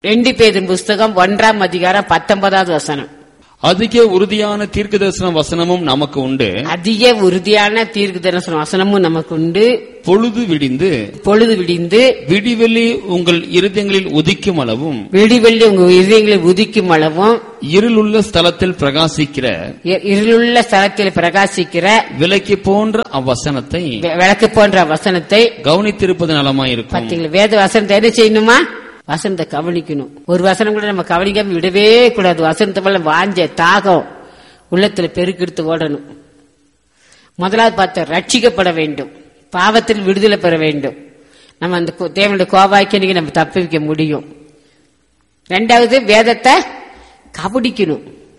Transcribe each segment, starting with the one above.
ரெண்டு பேரின் புஸ்தகம் ஒன்றாம் அதிகாரம் பத்தொன்பதாவது வசனம் அதிக உறுதியான தீர்க்க தரிசன வசனமும் நமக்கு உண்டு அதிக உறுதியான தீர்க்க தரிசன வசனமும் நமக்கு உண்டு பொழுது விடிந்து பொழுது விடிந்து விடிவெளி உங்கள் இருதயங்களில் உதிக்கும் அளவும் வெடிவெள்ளி உங்க இதயங்களில் உதிக்கும் அளவும் இருளுள்ள ஸ்தலத்தில் பிரகாசிக்கிற இ- இருளுள்ள ஸ்தலத்தில் பிரகாசிக்கிற விலைக்கு போன்ற அவ்வசனத்தை வெ- விளக்கு போன்ற வசனத்தை கவனித்திருப்பது நலமாயிருக்கும் பாத்தீங்களா வேத வசனத்தை என்ன செய்யணுமா வசனத்தை கவனிக்கணும் ஒரு வசனம் கூட நம்ம கவனிக்காம விடவே கூடாது வசனத்தை மேல வாஞ்ச தாகம் உள்ளத்துல பெருக்கெடுத்து ஓடணும் முதலாவது பார்த்த ரட்சிக்கப்பட வேண்டும் பாவத்தில் விடுதலை பெற வேண்டும் நம்ம அந்த கோ- தேவனுடைய கோபாய்க்கு நம்ம தப்பிக்க முடியும் ரெண்டாவது வேதத்தை கபடிக்கணும்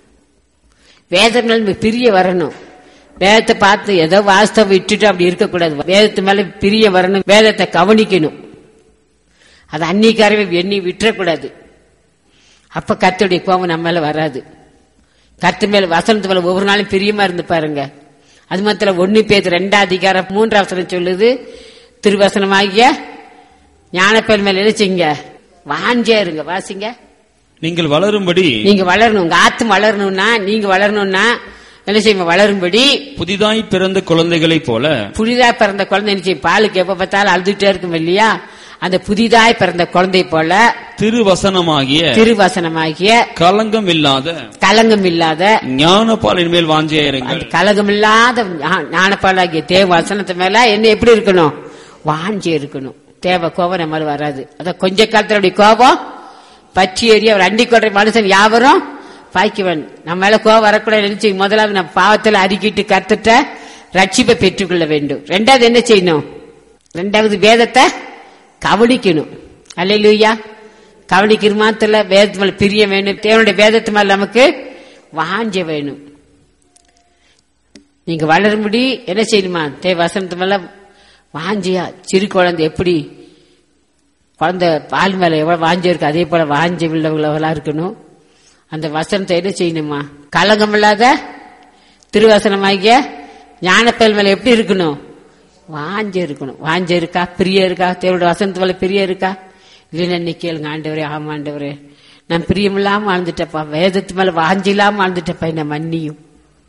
வேதம் மேல நம்ம பிரிய வரணும் வேதத்தை பார்த்து ஏதோ வாஸ்தவம் விட்டுட்டு அப்படி இருக்கக்கூடாது வேதத்து மேல பிரிய வரணும் வேதத்தை கவனிக்கணும் அது அன்னிக்காரவே எண்ணி விட்டுறக்கூடாது அப்ப கர்த்தருடைய கோபம் நம்ம மேல வராது கர்த்தர் மேல வசனத்து மேல ஒவ்வொரு நாளும் பிரியமா இருந்து பாருங்க அது மாத்திரம் ஒன்னு பேர் ரெண்டாம் அதிகாரம் மூன்றாம் வசனம் சொல்லுது திருவசனமாகிய ஞானப்பேர் மேல நினைச்சிங்க வாஞ்சியா இருங்க வாசிங்க நீங்கள் வளரும்படி நீங்க வளரணும் உங்க ஆத்தும் வளரணும்னா நீங்க வளரணும்னா என்ன செய்யும் வளரும்படி புதிதாய் பிறந்த குழந்தைகளைப் போல புதிதா பிறந்த குழந்தை என்ன செய்யும் பாலுக்கு எப்ப பார்த்தாலும் அழுதுட்டே இருக்கும் இல்லையா அந்த புதிதாய் பிறந்த குழந்தை போல திருவசனமாகிய திருவசனமாகிய கலங்கம் இல்லாத கலங்கம் இல்லாத ஞானப்பாலின் மேல் வாஞ்சியாயிருங்கள் அந்த கலகம் இல்லாத ஞானப்பாலாகிய தேவ வசனத்து மேல என்ன எப்படி இருக்கணும் வாஞ்சி இருக்கணும் தேவ கோபம் நம்ம மேல வராது அத கொஞ்ச காலத்துல அப்படி கோபம் பற்றி எறிய ஒரு அண்டி கொடை மனுஷன் யாவரும் பாய்க்குவன் நம்ம மேல கோபம் வரக்கூடாது நினைச்சு முதலாவது நம்ம பாவத்துல அறிக்கிட்டு கத்துட்ட ரட்சிப்பை பெற்றுக்கொள்ள வேண்டும் ரெண்டாவது என்ன செய்யணும் ரெண்டாவது வேதத்தை கவனிக்கணும் அல்லையா கவனிக்கிற மாத்திர வேதத்து மேல பிரிய வேணும் தேவனுடைய வேதத்து மேல நமக்கு வாஞ்ச வேணும் நீங்க வளரும்படி என்ன செய்யணுமா தே வசனத்து மேல வாஞ்சியா சிறு குழந்தை எப்படி குழந்தை பால் மேல எவ்வளவு வாஞ்சி இருக்கு அதே போல வாஞ்சி உள்ளவங்களா இருக்கணும் அந்த வசனத்தை என்ன செய்யணுமா கலங்கம் இல்லாத திருவசனமாகிய ஞானப்பேல் மேல எப்படி இருக்கணும் வாஞ்ச இருக்கணும் வாஞ்ச இருக்கா பிரிய இருக்கா தேவனுடைய வசனத்து மேல பிரிய இருக்கா இல்லைன்னா இன்னைக்கு கேளுங்க ஆண்டவரே ஆமா ஆண்டவரே நான் பிரியமில்லாம வாழ்ந்துட்டப்பா வேதத்து மேல வாஞ்சி இல்லாம வாழ்ந்துட்டப்பா என்ன மன்னியும்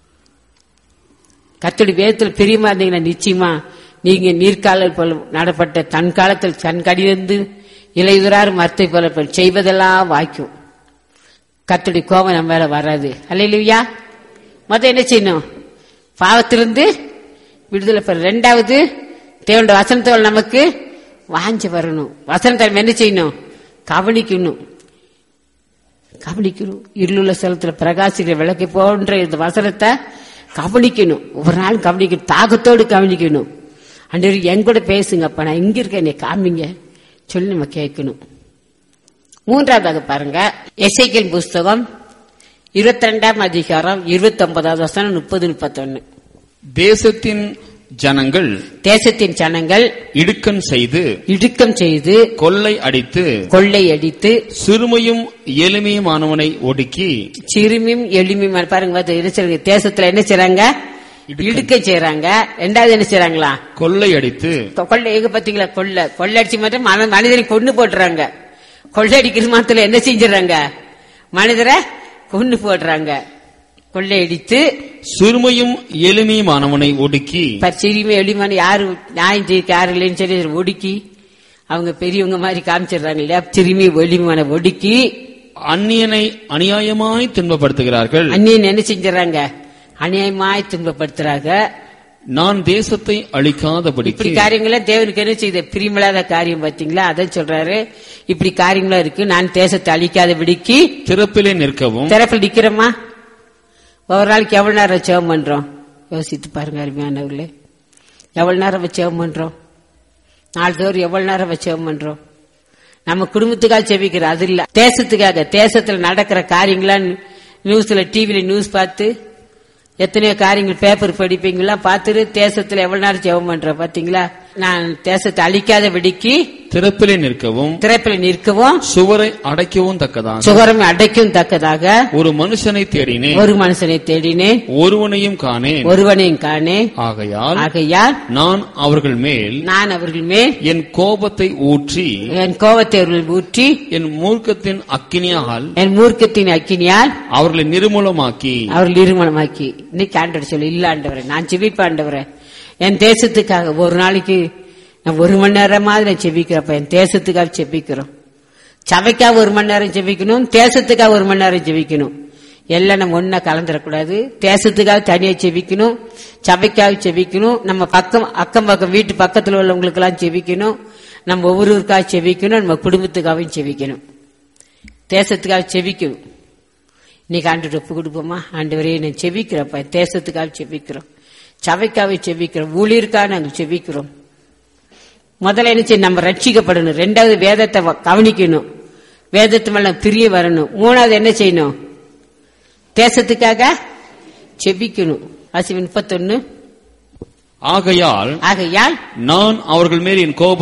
கத்தடி வேதத்தில் பிரியமா இருந்தீங்கன்னா நிச்சயமா நீங்க நீர்க்கால போல நடப்பட்ட தன் காலத்தில் தன் கடிலிருந்து இலையுறார் மரத்தை போல போல் செய்வதெல்லாம் வாய்க்கும் கத்தடி கோபம் நம்ம மேல வராது அல்லையா மொத்தம் என்ன செய்யணும் பாவத்திலிருந்து விடுதலை பெற ரெண்டாவது தேவனுடைய வசனத்தோல் நமக்கு வாஞ்சி வரணும் வசனத்தை நம்ம என்ன செய்யணும் கவனிக்கணும் கவனிக்கணும் இருளுள்ள ஸ்தலத்துல பிரகாசிக்கிற விளக்கு போன்ற இந்த வசனத்தை கவனிக்கணும் ஒவ்வொரு நாளும் கவனிக்கணும் தாகத்தோடு கவனிக்கணும் அன்று என் கூட பேசுங்கப்பா நான் இங்க இருக்கேன் என்னை காமிங்க சொல்லி நம்ம கேட்கணும் மூன்றாவதாக பாருங்க எசைக்கின் புஸ்தகம் இருபத்தி ரெண்டாம் அதிகாரம் இருபத்தி ஒன்பதாவது வசனம் முப்பது முப்பத்தொன்னு தேசத்தின் ஜனங்கள் தேசத்தின் ஜனங்கள் இடுக்கண் செய்து இடுக்கம் செய்து கொள்ளை அடித்து கொள்ளை அடித்து சிறுமையும் எளிமையுமானவனை ஒடுக்கி சிறுமியும் எளிமையும் பாருங்க பாத்து என்ன செய்றாங்க? தேசத்துல என்ன செய்றாங்க இடுக்க செய்றாங்க ரெண்டாவது என்ன செய்றாங்களா கொள்ளை அடித்து கொ- கொள்ளை எங்க பாத்தீங்களா கொள்ளை கொள்ளடிச்சு மட்டும் மன- மனிதனை கொண்டு போட்டுறாங்க கொள்ளையடிக்கிற மாத்திரம் என்ன செஞ்சிடறாங்க மனிதரை கொண்டு போடுறாங்க கொள்ளையடித்து சிறுமையும் எளிமையுமானவனை ஒடுக்கி சிறுமி எளிமான யாரு நியாயம் செய்ய யாரு இல்லைன்னு சொல்லி ஒடுக்கி அவங்க பெரியவங்க மாதிரி காமிச்சிடுறாங்க இல்லையா சிறுமி எளிமையான ஒடுக்கி அந்நியனை அநியாயமாய் துன்பப்படுத்துகிறார்கள் அந்நியன் என்ன செஞ்சிடறாங்க அநியாயமாய் துன்பப்படுத்துறாங்க நான் தேசத்தை இப்படி அழிக்காதபடிக்கு காரியங்கள தேவனுக்கு என்ன செய்த பிரியமில்லாத காரியம் பாத்தீங்களா அதான் சொல்றாரு இப்படி காரியங்களா இருக்கு நான் தேசத்தை அழிக்காத விடிக்கு திறப்பிலே நிற்கவும் திறப்பில் நிக்கிறோமா ஒரு நாளைக்கு எவ்வளவு நேரம் ஜெபம் பண்றோம் யோசித்து பாருங்க அருமையானவர்களே எவ்வளவு நேரம் வச்சு ஜெபம் பண்றோம் நாள்தோறும் எவ்வளவு நேரம் வச்சு ஜெபம் பண்றோம் நம்ம குடும்பத்துக்காக செபிக்கிறோம் அது இல்ல தேசத்துக்காக தேசத்துல நடக்கிற காரியங்களா நியூஸ்ல டிவில நியூஸ் பார்த்து எத்தனையோ காரியங்கள் பேப்பர் படிப்பீங்களா பார்த்துட்டு தேசத்துல எவ்வளவு நேரம் ஜெபம் பண்றோம் பாத்தீங்களா நான் தேசத்தை அழிக்காத விடிக்கு திறப்பிலே நிற்கவும் திறப்பில் நிற்கவும் சுவரை அடைக்கவும் தக்கதாக சுகரம் அடைக்கும் தக்கதாக ஒரு மனுஷனை தேடினேன் ஒரு மனுஷனை தேடினேன் ஒருவனையும் காணேன் ஒருவனையும் காணேன் ஆகையால் ஆகையால் நான் அவர்கள் மேல் நான் அவர்கள் மேல் என் கோபத்தை ஊற்றி என் கோபத்தை அவர்கள் ஊற்றி என் மூர்க்கத்தின் அக்கினியால் என் மூர்க்கத்தின் அக்கினியால் அவர்களை நிர்மூலமாக்கி அவர்கள் இருமணமாக்கி இன்னைக்கு ஆண்டவர் சொல்லு இல்ல ஆண்டவரே நான் செவிப்ப ஆண்டவரே என் தேசத்துக்காக ஒரு நாளைக்கு நான் ஒரு மணி நேரமாவது நான் செபிக்கிறப்ப என் தேசத்துக்காக செபிக்கிறோம் சபைக்காக ஒரு மணி நேரம் செபிக்கணும் தேசத்துக்காக ஒரு மணி நேரம் செபிக்கணும் எல்லாம் நம்ம ஒன்னா கலந்துடக்கூடாது தேசத்துக்காக தனியா செபிக்கணும் சபைக்காக செபிக்கணும் நம்ம பக்கம் அக்கம் பக்கம் வீட்டு பக்கத்துல உள்ளவங்களுக்கு எல்லாம் செபிக்கணும் நம்ம ஒவ்வொருவருக்காக செபிக்கணும் நம்ம குடும்பத்துக்காகவும் செபிக்கணும் தேசத்துக்காக செபிக்கணும் இன்னைக்கு ஆண்டு ஒப்பு கொடுப்போமா ஆண்டு வரையும் நான் செபிக்கிறப்ப தேசத்துக்காக செபிக்கிறோம் சபைக்காக செபிக்கிறோம் ஊழியருக்காக நாங்கள் செபிக்கிறோம் முதல்ல என்ன செய்யணும் நம்ம ரட்சிக்கப்படணும் ரெண்டாவது வேதத்தை வ- கவனிக்கணும் வேதத்து மேல பிரிய வரணும் மூணாவது என்ன செய்யணும் தேசத்துக்காக செபிக்கணும் அசி முப்பத்தொன்னு ஆகையால் ஆகையால் நான் அவர்கள் மேல் என் கோப